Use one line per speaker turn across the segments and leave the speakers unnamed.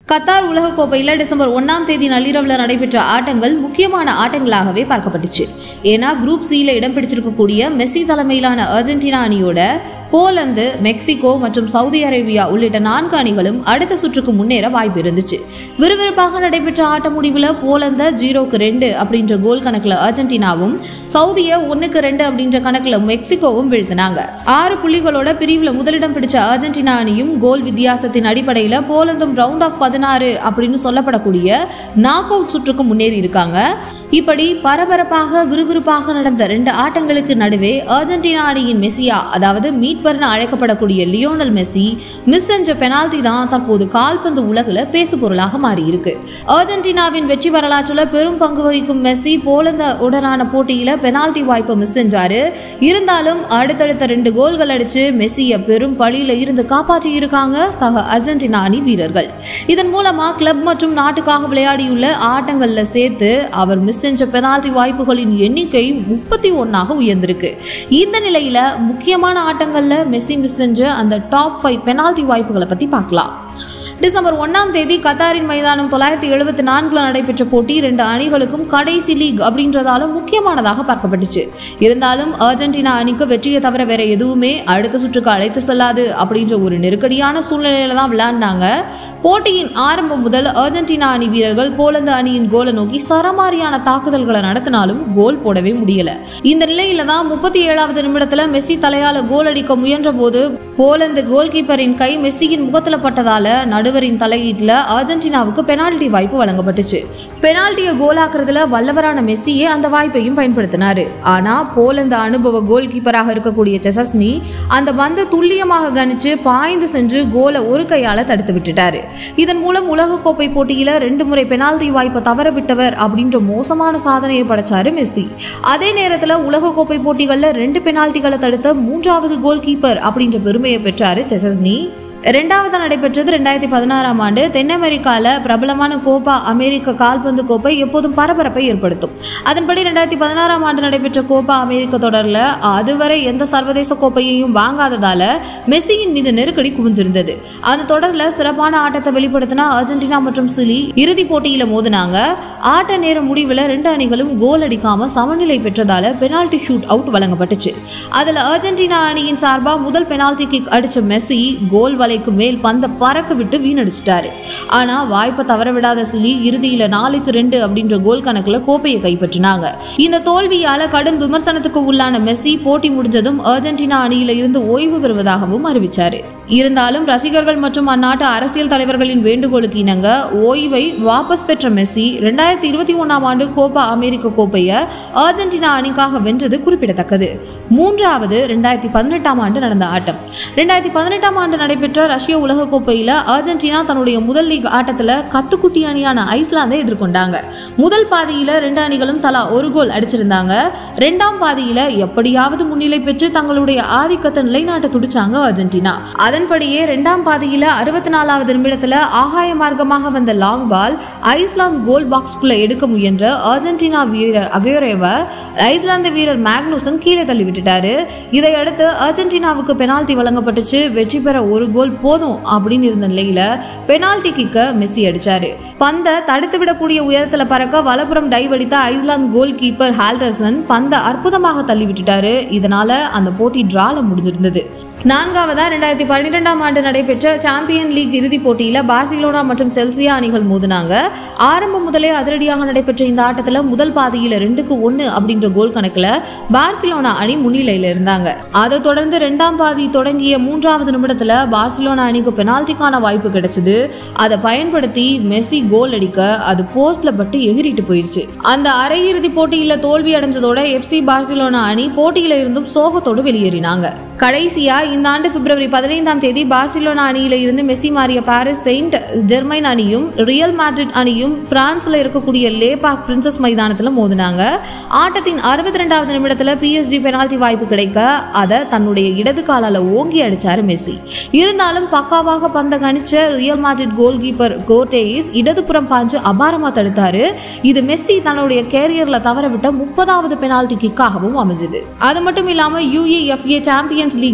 Qatar உலகக்கோப்பையில் December ஒன்றாம் தேதி நள்ளிரவில் நடைபெற்ற ஆட்டங்கள் முக்கியமான ஆட்டங்களாகவே பார்க்கப்பட்டுச்சு ஏன்னா குரூப் சியில் இடம் பிடிச்சிருக்கக்கூடிய மெஸ்ஸி தலைமையிலான அர்ஜென்டினா அணியோட போலந்து மெக்சிகோ மற்றும் சவுதி அரேபியா உள்ளிட்ட நான்கு அணிகளும் அடுத்த சுற்றுக்கு முன்னேற வாய்ப்பு இருந்துச்சு விறுவிறுப்பாக நடைபெற்ற ஆட்ட முடிவில் போலந்த ஜீரோக்கு ரெண்டு அப்படின்ற கோல் கணக்கில் அர்ஜென்டினாவும் சவுதியை ஒன்றுக்கு ரெண்டு அப்படின்ற கணக்கில் மெக்சிகோவும் வீழ்த்தினாங்க ஆறு புள்ளிகளோட பிரிவில் முதலிடம் பிடிச்ச அர்ஜென்டினா அணியும் கோல் வித்தியாசத்தின் அடிப்படையில் போலந்தும் ரவுண்ட் ஆஃப் பதினாறு அப்படின்னு சொல்லப்படக்கூடிய நாக் அவுட் சுற்றுக்கு முன்னேறி இருக்காங்க இப்படி பரபரப்பாக விறுவிறுப்பாக நடந்த ரெண்டு ஆட்டங்களுக்கு நடுவே அர்ஜென்டினா அணியின் மெஸ்ஸியா அதாவது மீட்பர்னு அழைக்கப்படக்கூடிய லியோனல் மெஸ்ஸி மிஸ் என்ற பெனால்டி தான் தற்போது கால்பந்து உலகில் பேசு பொருளாக மாறியிருக்கு அர்ஜென்டினாவின் வெற்றி வரலாற்றில் பெரும் பங்கு வகிக்கும் மெஸ்ஸி போலந்த உடனான போட்டியில் பெனால்டி வாய்ப்பை மிஸ் செஞ்சாரு இருந்தாலும் அடுத்தடுத்த ரெண்டு கோல்கள் அடிச்சு மெஸ்ஸியை பெரும் பழியில இருந்து காப்பாற்றி இருக்காங்க சக அர்ஜென்டினா அணி வீரர்கள் இதன் மூலமா கிளப் மற்றும் நாட்டுக்காக விளையாடியுள்ள ஆட்டங்கள்ல சேர்த்து அவர் மிஸ் செஞ்ச பெனால்டி வாய்ப்புகளின் எண்ணிக்கை முப்பத்தி ஒன்னாக உயர்ந்திருக்கு இந்த நிலையில முக்கியமான ஆட்டங்கள்ல மெஸ்ஸி மிஸ் செஞ்ச அந்த டாப் ஃபைவ் பெனால்டி வாய்ப்புகளை பத்தி பார்க்கலாம் டிசம்பர் ஒன்னாம் தேதி கத்தாரின் மைதானம் தொள்ளாயிரத்தி எழுபத்தி நான்குல நடைபெற்ற போட்டி ரெண்டு அணிகளுக்கும் கடைசி லீக் அப்படின்றதால முக்கியமானதாக பார்க்கப்பட்டுச்சு இருந்தாலும் அர்ஜென்டினா அணிக்கு வெற்றியை தவிர வேற எதுவுமே அடுத்த சுற்றுக்கு அழைத்து செல்லாது அப்படின்ற ஒரு நெருக்கடியான சூழ்நிலையில தான் விளையாண்டாங்க போட்டியின் ஆரம்பம் முதல் அர்ஜென்டினா அணி வீரர்கள் போலந்து அணியின் கோலை நோக்கி சரமாரியான தாக்குதல்களை நடத்தினாலும் கோல் போடவே முடியல இந்த நிலையில தான் முப்பத்தி ஏழாவது நிமிடத்துல மெஸ்ஸி தலையால கோல் அடிக்க முயன்ற போது போலந்து கோல் கீப்பரின் கை மெஸ்ஸியின் முகத்துல பட்டதால நடுவரின் தலையீட்டுல அர்ஜென்டினாவுக்கு பெனால்டி வாய்ப்பு வழங்கப்பட்டுச்சு பெனால்டியை கோலாக்குறதுல வல்லவரான மெஸ்ஸியே அந்த வாய்ப்பையும் பயன்படுத்தினாரு ஆனா போலந்து அனுபவ கோல் கீப்பராக இருக்கக்கூடிய செசஸ்னி அந்த பந்தை துல்லியமாக கணிச்சு பாய்ந்து சென்று கோலை ஒரு கையால தடுத்து விட்டுட்டாரு இதன் மூலம் உலகக்கோப்பை போட்டியில ரெண்டு முறை பெனால்டி வாய்ப்பை தவற விட்டவர் அப்படின்ற மோசமான சாதனையை படைச்சாரு மெஸ்ஸி அதே நேரத்துல உலகக்கோப்பை போட்டிகள்ல ரெண்டு பெனால்டிகளை தடுத்த மூன்றாவது கோல் கீப்பர் அப்படின்ற பெருமையை பெற்றாரு செசஸ்னி ரெண்டாவது நடைபெற்றது ரெண்டாயிரத்தி பதினாறாம் ஆண்டு தென் அமெரிக்கால பிரபலமான கோப்பா அமெரிக்க கால்பந்து கோப்பை எப்போதும் பரபரப்பை ஏற்படுத்தும் அதன்படி ரெண்டாயிரத்தி பதினாறாம் ஆண்டு நடைபெற்ற கோப்பா அமெரிக்க தொடர்ல அதுவரை எந்த சர்வதேச கோப்பையையும் வாங்காததால மெஸ்ஸியின் மீது நெருக்கடி குவிஞ்சிருந்தது அந்த தொடர்ல சிறப்பான ஆட்டத்தை வெளிப்படுத்தின அர்ஜென்டினா மற்றும் சிலி இறுதிப் போட்டியில மோதினாங்க ஆட்ட நேர முடிவில் ரெண்டு அணிகளும் கோல் அடிக்காம சமநிலை பெற்றதால பெனால்டி ஷூட் அவுட் வழங்கப்பட்டுச்சு அதுல அர்ஜென்டினா அணியின் சார்பா முதல் பெனால்டி கிக் அடிச்ச மெஸ்ஸி கோல் வலைக்கு மேல் பந்த பறக்க விட்டு வீணடிச்சிட்டாரு ஆனா வாய்ப்பை தவற விடாத சிலி இறுதியில நாலுக்கு ரெண்டு அப்படின்ற கோல் கணக்குல கோப்பையை கைப்பற்றினாங்க இந்த தோல்வியால கடும் விமர்சனத்துக்கு உள்ளான மெஸ்ஸி போட்டி முடிஞ்சதும் அர்ஜென்டினா அணியில இருந்து ஓய்வு பெறுவதாகவும் அறிவிச்சாரு இருந்தாலும் ரசிகர்கள் மற்றும் அந்நாட்டு அரசியல் தலைவர்களின் வேண்டுகோளுக்கு இணங்க ஓய்வை வாபஸ் பெற்ற மெஸ்ஸி ரெண்டாயிரத்தி இருபத்தி ஒன்றாம் ஆண்டு கோப்பா அமெரிக்க கோப்பையை அர்ஜென்டினா அணிக்காக வென்றது குறிப்பிடத்தக்கது மூன்றாவது ரெண்டாயிரத்தி பதினெட்டாம் ஆண்டு நடந்த ஆட்டம் ரெண்டாயிரத்தி பதினெட்டாம் ஆண்டு நடைபெற்ற ரஷ்ய உலகக்கோப்பையில் அர்ஜென்டினா தன்னுடைய முதல் லீக் ஆட்டத்தில் கத்துக்குட்டி அணியான ஐஸ்லாந்தை எதிர்கொண்டாங்க முதல் பாதியில் ரெண்டு அணிகளும் தலா ஒரு கோல் அடிச்சிருந்தாங்க ரெண்டாம் பாதியில் எப்படியாவது முன்னிலை பெற்று தங்களுடைய ஆதிக்கத்தை நிலைநாட்ட துடிச்சாங்க அர்ஜென்டினா அதன்படியே ரெண்டாம் பாதியில் அறுபத்தி நாலாவது நிமிடத்தில் ஆகாய மார்க்கமாக வந்த லாங் பால் ஐஸ்லாந்து கோல் பாக்ஸ்குள்ள எடுக்க முயன்ற அர்ஜென்டினா வீரர் அகயோரேவை ஐஸ்லாந்து வீரர் மேக்னூசன் கீழே தள்ளி விட்டுட்டாரு இதையடுத்து அர்ஜென்டினாவுக்கு பெனால்டி வழங்கப்பட்டுச்சு வெற்றி பெற ஒரு கோல் போதும் அப்படின்னு இருந்த நிலையில பெனால்டி கிக்க மெஸ்ஸி அடிச்சாரு பந்தை தடுத்து விடக்கூடிய உயரத்துல பறக்க வலப்புறம் டைவ் அடித்த ஐஸ்லாந்து கோல் கீப்பர் ஹால்டர்சன் பந்தை அற்புதமாக தள்ளி விட்டுட்டாரு இதனால அந்த போட்டி டிரால முடிஞ்சிருந்தது நான்காவதா ரெண்டாயிரத்தி பன்னிரெண்டாம் ஆண்டு நடைபெற்ற சாம்பியன் லீக் இறுதிப் போட்டியில பார்சிலோனா மற்றும் செல்சியா அணிகள் மோதினாங்க ஆரம்பம் முதலே அதிரடியாக நடைபெற்ற இந்த ஆட்டத்துல முதல் பாதியில ரெண்டுக்கு ஒன்னு அப்படின்ற கோல் கணக்குல பார்சிலோனா அணி முன்னிலையில இருந்தாங்க அதை தொடர்ந்து ரெண்டாம் பாதி தொடங்கிய மூன்றாவது நிமிடத்துல பார்சிலோனா அணிக்கு பெனால்டிக்கான வாய்ப்பு கிடைச்சது அதை பயன்படுத்தி மெஸ்ஸி கோல் அடிக்க அது போஸ்ட்ல பட்டு எகிரிட்டு போயிருச்சு அந்த அரையிறுதி போட்டியில தோல்வி அடைஞ்சதோட எஃப்சி பார்சிலோனா அணி போட்டியில இருந்தும் சோகத்தோடு வெளியேறினாங்க கடைசியா இந்த ஆண்டு பிப்ரவரி பதினைந்தாம் தேதி பார்சிலோனா அணியில இருந்து மெஸ்ஸி மாறிய பாரிஸ் செயின்ட் ஜெர்மைன் அணியும் ரியல் மேட்ரிட் அணியும் பிரான்ஸ்ல இருக்கக்கூடிய லே பார்க் பிரின்சஸ் மைதானத்துல மோதினாங்க ஆட்டத்தின் அறுபத்தி ரெண்டாவது நிமிடத்துல பிஎஸ்ஜி பெனால்டி வாய்ப்பு கிடைக்க அதை தன்னுடைய இடது காலால ஓங்கி அடிச்சாரு மெஸ்ஸி இருந்தாலும் பக்காவாக பந்த கணிச்ச Real Madrid goalkeeper Courtois இடதுபுறம் பாஞ்சு அபாரமா தடுத்தாரு இது மெஸ்ஸி தன்னுடைய கேரியர்ல தவறவிட்ட முப்பதாவது பெனால்டி கிக்காகவும் அமைஞ்சது அது மட்டும் இல்லாம யூஏஎஃப்ஏ சாம்பியன்ஸ் லீக்ல அதிக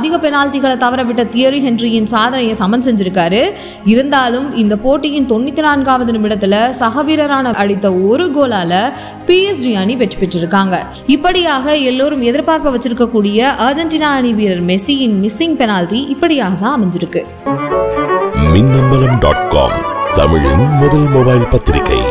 அதிக பெனால்டிகளை தவறவிட்ட தியரி ஹென்ரியின் சாதனையை சமன் செஞ்சிருக்காரு இருந்தாலும் இந்த போட்டியின் தொண்ணூத்தி நான்காவது நிமிடத்துல சக வீரரான அடித்த ஒரு கோலால பிஎஸ்ஜி அணி வெற்றி பெற்றிருக்காங்க இப்படியாக எல்லோரும் எதிர்பார்ப்ப வச்சிருக்கக்கூடிய அர்ஜென்டினா அணி வீரர் மெஸ்ஸியின் மிஸ்ஸிங் பெனால்டி இப்படியாக தான் அமைஞ்சிருக்கு
மின்னம்பலம் டாட் காம் தமிழின் முதல் மொபைல் பத்திரிகை